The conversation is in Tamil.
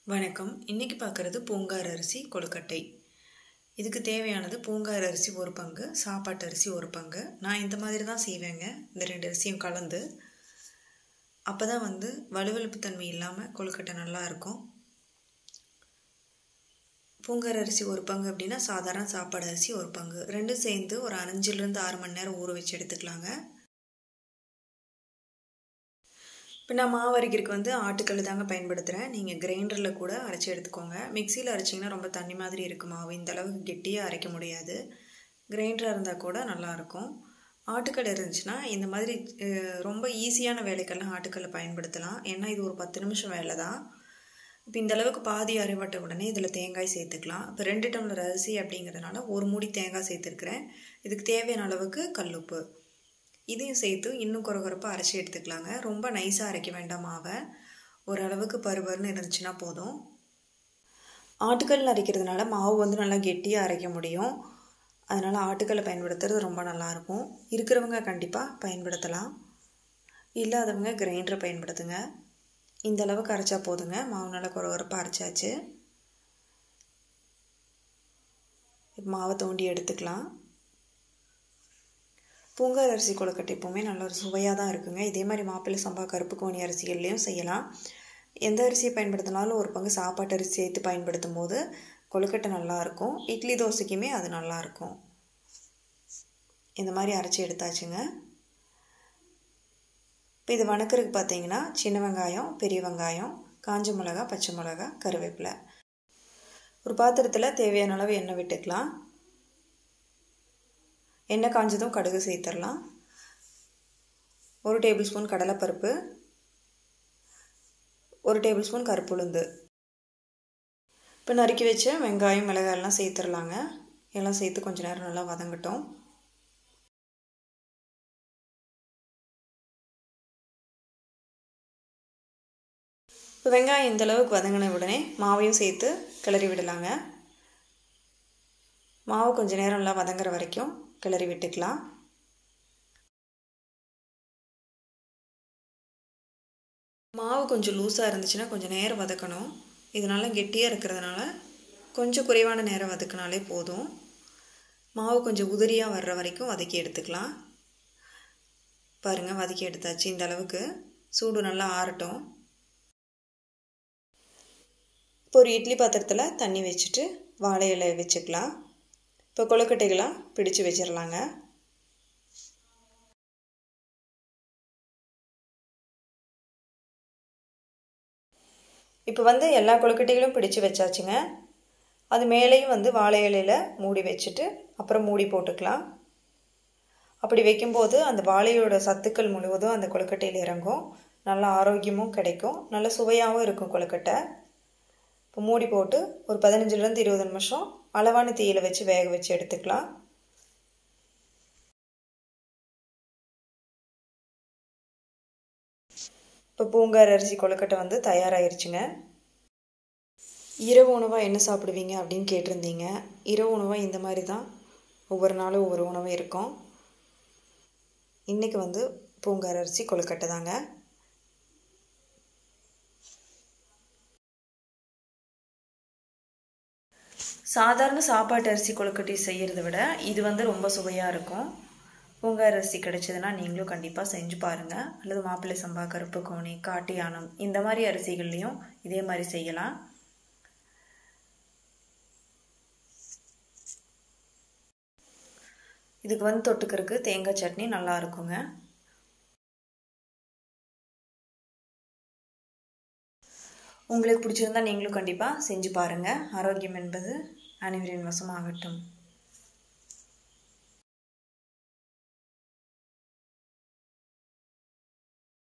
வணக்கம் இன்றைக்கி பார்க்குறது பூங்கார் அரிசி கொழுக்கட்டை இதுக்கு தேவையானது பூங்கார் அரிசி ஒரு பங்கு சாப்பாட்டு அரிசி ஒரு பங்கு நான் இந்த மாதிரி தான் செய்வேங்க இந்த ரெண்டு அரிசியும் கலந்து அப்போ தான் வந்து வலுவலுப்பு தன்மை இல்லாமல் கொழுக்கட்டை நல்லா இருக்கும் பூங்கார் அரிசி ஒரு பங்கு அப்படின்னா சாதாரண சாப்பாடு அரிசி ஒரு பங்கு ரெண்டும் சேர்ந்து ஒரு அஞ்சுலேருந்து ஆறு மணி நேரம் ஊற வச்சு எடுத்துக்கலாங்க இப்போ நான் மாவு அரைக்கிறதுக்கு வந்து ஆட்டுக்கல் தாங்க பயன்படுத்துகிறேன் நீங்கள் கிரைண்டரில் கூட அரைச்சி எடுத்துக்கோங்க மிக்சியில் அரைச்சிங்கன்னா ரொம்ப தண்ணி மாதிரி இருக்கும் மாவு இந்த அளவுக்கு கெட்டியாக அரைக்க முடியாது கிரைண்டராக இருந்தால் கூட நல்லாயிருக்கும் ஆட்டுக்கல் இருந்துச்சுன்னா இந்த மாதிரி ரொம்ப ஈஸியான வேலைக்கெல்லாம் ஆட்டுக்கல்லை பயன்படுத்தலாம் ஏன்னா இது ஒரு பத்து நிமிஷம் வேலை தான் இப்போ இந்த அளவுக்கு பாதி அரைவட்ட உடனே இதில் தேங்காய் சேர்த்துக்கலாம் இப்போ ரெண்டு டம்ளர் அரிசி அப்படிங்கிறதுனால ஒரு மூடி தேங்காய் சேர்த்துருக்குறேன் இதுக்கு தேவையான அளவுக்கு கல்லுப்பு இதையும் சேர்த்து இன்னும் குறகுறப்பாக அரைச்சி எடுத்துக்கலாங்க ரொம்ப நைஸாக அரைக்க வேண்டாம் மாவை ஓரளவுக்கு பருபருன்னு இருந்துச்சுன்னா போதும் ஆட்டுக்கல் அரைக்கிறதுனால மாவு வந்து நல்லா கெட்டியாக அரைக்க முடியும் அதனால் ஆட்டுக்கல்லை பயன்படுத்துறது ரொம்ப நல்லாயிருக்கும் இருக்கிறவங்க கண்டிப்பாக பயன்படுத்தலாம் இல்லாதவங்க கிரைண்டரை பயன்படுத்துங்க இந்த அளவுக்கு அரைச்சா போதுங்க மாவு நல்லா குறகுறப்பாக அரைச்சாச்சு மாவை தோண்டி எடுத்துக்கலாம் பூங்கார் அரிசி கொழுக்கட்டை எப்போவுமே நல்ல ஒரு சுவையாக தான் இருக்குங்க இதே மாதிரி மாப்பிள்ளை சம்பா கருப்பு கோணி அரிசிகள்லேயும் செய்யலாம் எந்த அரிசியை பயன்படுத்தினாலும் ஒரு பங்கு சாப்பாட்டு அரிசி சேர்த்து பயன்படுத்தும் போது கொழுக்கட்டை நல்லாயிருக்கும் இட்லி தோசைக்குமே அது நல்லாயிருக்கும் இந்த மாதிரி அரைச்சி எடுத்தாச்சுங்க இப்போ இது வணக்கிறதுக்கு பார்த்தீங்கன்னா சின்ன வெங்காயம் பெரிய வெங்காயம் காஞ்ச மிளகா பச்சை மிளகா கருவேப்பிலை ஒரு பாத்திரத்தில் தேவையான அளவு எண்ணெய் விட்டுக்கலாம் எண்ணெய் காஞ்சதும் கடுகு சேர்த்துடலாம் ஒரு டேபிள் ஸ்பூன் கடலைப்பருப்பு ஒரு டேபிள் ஸ்பூன் கருப்புளுந்து இப்போ நறுக்கி வச்ச வெங்காயம் மிளகாயெல்லாம் சேர்த்துடலாங்க எல்லாம் சேர்த்து கொஞ்சம் நேரம் நல்லா வதங்கட்டும் இப்போ வெங்காயம் இந்த அளவுக்கு வதங்கின உடனே மாவையும் சேர்த்து கிளறி விடலாங்க மாவு கொஞ்சம் நேரம் நல்லா வதங்குற வரைக்கும் கிளறி விட்டுக்கலாம் மாவு கொஞ்சம் லூஸாக இருந்துச்சுன்னா கொஞ்சம் நேரம் வதக்கணும் இதனால் கெட்டியாக இருக்கிறதுனால கொஞ்சம் குறைவான நேரம் வதக்கினாலே போதும் மாவு கொஞ்சம் உதிரியாக வர்ற வரைக்கும் வதக்கி எடுத்துக்கலாம் பாருங்கள் வதக்கி எடுத்தாச்சு இந்த அளவுக்கு சூடு நல்லா ஆறட்டும் இப்போ ஒரு இட்லி பாத்திரத்தில் தண்ணி வச்சுட்டு வாழை இலை வச்சுக்கலாம் இப்போ கொழுக்கட்டைகளாக பிடிச்சு வச்சிடலாங்க இப்போ வந்து எல்லா கொழுக்கட்டைகளும் பிடிச்சு வச்சாச்சுங்க அது மேலேயும் வந்து வாழை இலையில் மூடி வச்சுட்டு அப்புறம் மூடி போட்டுக்கலாம் அப்படி வைக்கும்போது அந்த வாழையோட சத்துக்கள் முழுவதும் அந்த கொழுக்கட்டையில் இறங்கும் நல்ல ஆரோக்கியமும் கிடைக்கும் நல்ல சுவையாகவும் இருக்கும் கொழுக்கட்டை இப்போ மூடி போட்டு ஒரு பதினஞ்சுலேருந்து இருபது நிமிஷம் அளவான தீயில் வச்சு வேக வச்சு எடுத்துக்கலாம் இப்போ பூங்கார் அரிசி கொழுக்கட்டை வந்து தயாராகிருச்சுங்க இரவு உணவாக என்ன சாப்பிடுவீங்க அப்படின்னு கேட்டிருந்தீங்க இரவு உணவாக இந்த மாதிரி தான் ஒவ்வொரு நாளும் ஒவ்வொரு உணவு இருக்கும் இன்றைக்கி வந்து பூங்கார் அரிசி கொழுக்கட்டை தாங்க சாதாரண சாப்பாட்டு அரிசி கொழுக்கட்டை செய்கிறத விட இது வந்து ரொம்ப சுவையாக இருக்கும் பூங்கார் அரிசி கிடைச்சதுன்னா நீங்களும் கண்டிப்பாக செஞ்சு பாருங்கள் அல்லது மாப்பிள்ளை சம்பா கருப்பு கோணி காட்டு யானம் இந்த மாதிரி அரிசிகள்லேயும் இதே மாதிரி செய்யலாம் இதுக்கு வந்து தொட்டுக்கிறதுக்கு தேங்காய் சட்னி நல்லா இருக்குங்க உங்களுக்கு பிடிச்சிருந்தா நீங்களும் கண்டிப்பாக செஞ்சு பாருங்கள் ஆரோக்கியம் என்பது அனைவரின் வசமாகட்டும்